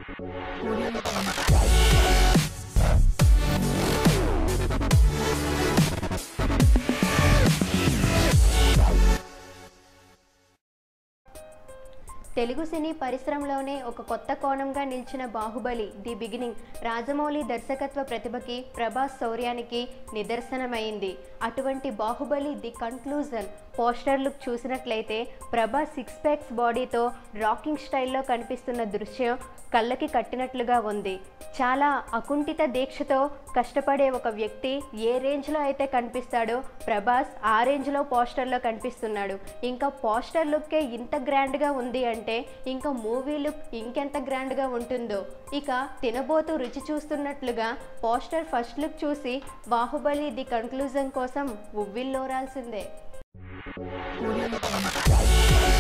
తెలుగు సినీ పరిశ్రమలోనే ఒక కొత్త కోణంగా నిలిచిన బాహుబలి ది బిగినింగ్ రాజమౌళి దర్శకత్వ ప్రతిభకి ప్రభాస్ శౌర్యానికి నిదర్శనమైంది అటువంటి Baahubali the conclusion poster look చూసినట్లయితే ప్రభాస్ సిక్స్ ప్యాక్స్ బాడీతో రాకింగ్ స్టైల్లో కనిపిస్తున్న దృశ్యం కళ్ళకి కట్టినట్లుగా ఉంది చాలా అకుంఠిత దీక్షతో కష్టపడే ఒక వ్యక్తి ఏ రేంజ్లో అయితే కనిపిస్తాడో ప్రభాస్ ఆ రేంజ్లో పోస్టర్లో కనిపిస్తున్నాడు ఇంకా పోస్టర్ లుక్కే ఇంత గ్రాండ్గా ఉంది అంటే ఇంకా మూవీ లుక్ ఇంకెంత గ్రాండ్గా ఉంటుందో ఇక తినబోతూ రుచి చూస్తున్నట్లుగా పోస్టర్ ఫస్ట్ లుక్ చూసి బాహుబలి ది కన్క్లూజన్ కోసం ఉవ్విల్లోరాల్సిందే Audio Jungle.